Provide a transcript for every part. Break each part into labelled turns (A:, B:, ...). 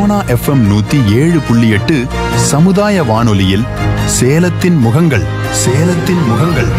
A: Sona FM நூத்தி ஏழு புள்ளி எட்டு சமுதாய வானொலியில் சேலத்தின் முகங்கள் சேலத்தின் முகங்கள்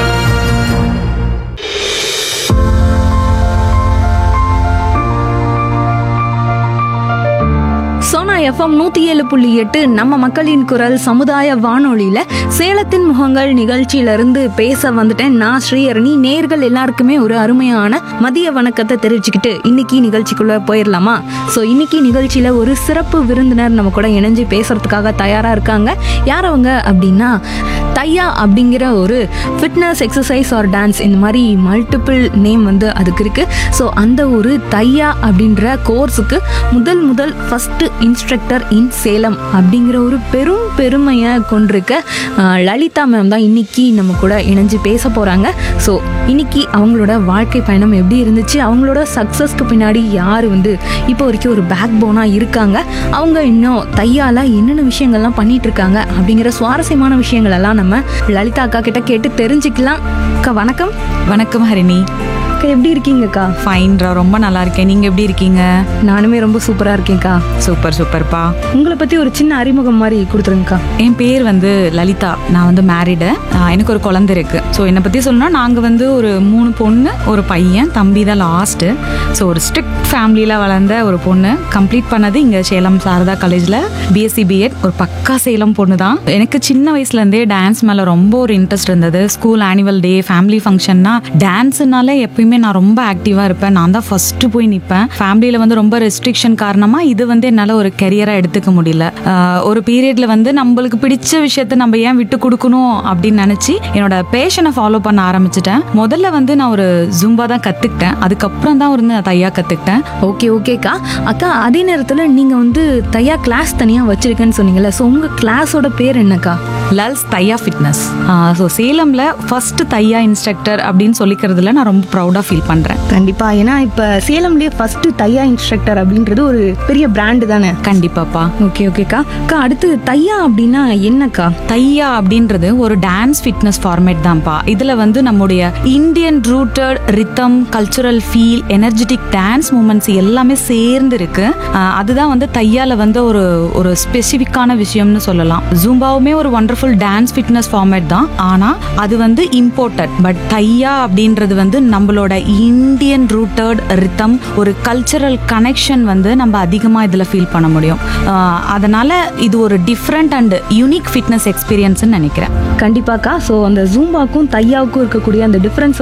B: சோனா எஃப்எம் நூத்தி ஏழு புள்ளி எட்டு நம்ம மக்களின் குரல் சமுதாய வானொலியில சேலத்தின் முகங்கள் நிகழ்ச்சியில இருந்து பேச வந்துட்டேன் நான் ஸ்ரீஹரணி நேர்கள் எல்லாருக்குமே ஒரு அருமையான மதிய வணக்கத்தை தெரிவிச்சுக்கிட்டு இன்னைக்கு நிகழ்ச்சிக்குள்ள போயிடலாமா ஸோ இன்னைக்கு நிகழ்ச்சியில ஒரு சிறப்பு விருந்தினர் நம்ம கூட இணைஞ்சு பேசுறதுக்காக தயாரா இருக்காங்க யார் அவங்க அப்படின்னா தையா அப்படிங்கிற ஒரு ஃபிட்னஸ் எக்ஸசைஸ் ஆர் டான்ஸ் இந்த மாதிரி மல்டிபிள் நேம் வந்து அதுக்கு இருக்கு ஸோ அந்த ஒரு தையா அப்படின்ற கோர்ஸுக்கு முதல் முதல் ஃபர்ஸ்ட் இன்ஸ்ட்ரக்டர் இன் சேலம் அப்படிங்கிற ஒரு பெரும் பெருமையை கொண்டிருக்க ஆஹ், லலிதா மேம் தான் இன்னைக்கு நம்ம கூட இணைஞ்சு பேச போறாங்க ஸோ இன்னைக்கு அவங்களோட வாழ்க்கை பயணம் எப்படி இருந்துச்சு அவங்களோட சக்ஸஸ்க்கு பின்னாடி யார் வந்து இப்போ வரைக்கும் ஒரு பேக் போனாக இருக்காங்க அவங்க இன்னும் தையால என்னென்ன விஷயங்கள்லாம் பண்ணிட்டு இருக்காங்க அப்படிங்கிற சுவாரஸ்யமான விஷயங்கள் எல்லாம் நம்ம லலிதா அக்கா கிட்ட கேட்டு தெரிஞ்சுக்கலாம் அக்கா வணக்கம்
C: வணக்கம் ஹரிணி
B: அக்கா எப்படி இருக்கீங்கக்கா
C: ஃபைன்ரா ரொம்ப நல்லா இருக்கேன் நீங்க எப்படி இருக்கீங்க
B: நானுமே ரொம்ப சூப்பரா இருக்கேன்க்கா
C: சூப்பர் சூப்பர்ப்பா
B: உங்களை பத்தி ஒரு சின்ன அறிமுகம் மாதிரி கொடுத்துருங்கக்கா
C: என் பேர் வந்து லலிதா நான் வந்து மேரிடு எனக்கு ஒரு குழந்தை இருக்கு ஸோ என்னை பற்றி சொல்லணும்னா நாங்கள் வந்து ஒரு மூணு பொண்ணு ஒரு பையன் தம்பி தான் லாஸ்ட்டு ஸோ ஒரு ஸ்ட்ரிக்ட் ஃபேமிலியில் வளர்ந்த ஒரு பொண்ணு கம்ப்ளீட் பண்ணது இங்கே சேலம் சாரதா காலேஜில் பிஎஸ்சி பிஎட் ஒரு பக்கா சேலம் பொண்ணு தான் எனக்கு சின்ன வயசுலேருந்தே டான்ஸ் மேலே ரொம்ப ஒரு இன்ட்ரெஸ்ட் இருந்தது ஸ்கூல் ஆனுவல் டே ஃபேமிலி ஃபங்க்ஷன்னா டான்ஸுனாலே எப்பயுமே நான் ரொம்ப ஆக்டிவாக இருப்பேன் நான் தான் ஃபஸ்ட்டு போய் நிற்பேன் ஃபேமிலியில் வந்து ரொம்ப ரெஸ்ட்ரிக்ஷன் காரணமாக இது வந்து என்னால் ஒரு கெரியராக எடுத்துக்க முடியல ஆஹ் ஒரு பீரியட்ல வந்து நம்மளுக்கு பிடிச்ச விஷயத்த நம்ம ஏன் விட்டு கொடுக்கணும் அப்படின்னு நினச்சி என்னோட பேஷனை ஃபாலோ பண்ண ஆரம்பிச்சிட்டேன் முதல்ல வந்து நான் ஒரு ஜும்பா தான் கற்றுக்கிட்டேன் அதுக்கப்புறம் தான் வந்து நான் தையா கற்றுக்கிட்டேன்
B: ஓகே ஓகேக்கா அக்கா அதே நேரத்துல நீங்க வந்து தையா கிளாஸ் தனியா வச்சிருக்கேன்னு சொன்னீங்கல்ல ஸோ உங்க கிளாஸோட பேர் என்னக்கா
C: லல்ஸ் தையா ஃபிட்னஸ் ஸோ சேலமில் ஃபர்ஸ்ட் தையா இன்ஸ்ட்ரக்டர் அப்படின்னு சொல்லிக்கிறதுல நான் ரொம்ப ப்ரௌடாக ஃபீல் பண்ணுறேன்
B: கண்டிப்பா ஏன்னா இப்ப சேலம்லயே ஃபர்ஸ்ட் தையா இன்ஸ்ட்ரக்டர் அப்படின்றது ஒரு பெரிய பிராண்டு தானே
C: கண்டிப்பாப்பா
B: ஓகே ஓகேக்கா அக்கா அடுத்து தையா அப்படின்னா என்னக்கா
C: தையா அப்படின்றது ஒரு டான்ஸ் ஃபிட்னஸ் ஃபார்மேட் தான்ப்பா இதுல வந்து நம்முடைய Indian rooted rhythm cultural feel energetic dance moments எல்லாமே சேர்ந்து இருக்கு ஆஹ் அதுதான் வந்து தையால வந்து ஒரு ஒரு ஸ்பெசிஃபிக்கான விஷயம்னு சொல்லலாம் ஜூம்பாவுமே ஒரு ஒண்டர்ஃபுல் டான்ஸ் ஃபிட்னஸ் ஃபார்மேட் தான் ஆனா அது வந்து இம்போர்ட்டட் பட் தையா அப்படின்றது வந்து நம்மளோட இந்தியன் ரூட்டட் ரித்தம் ஒரு கல்ச்சரல் கனெக்ஷன் வந்து நம்ம அதிகமாக இதில் ஃபீல் பண்ண முடியும் ஆஹ் அதனால இது ஒரு டிஃப்ரெண்ட் அண்ட் யூனிக் ஃபிட்னஸ் எக்ஸ்பீரியன்ஸ்னு நினைக்கிறேன்
B: கண்டிப்பாக்கா ஸோ அந்த ஜூம்பாக்கும் தையாவுக்கும் இருக்கக்கூடிய அந்த டிஃப்ரென்ஸ்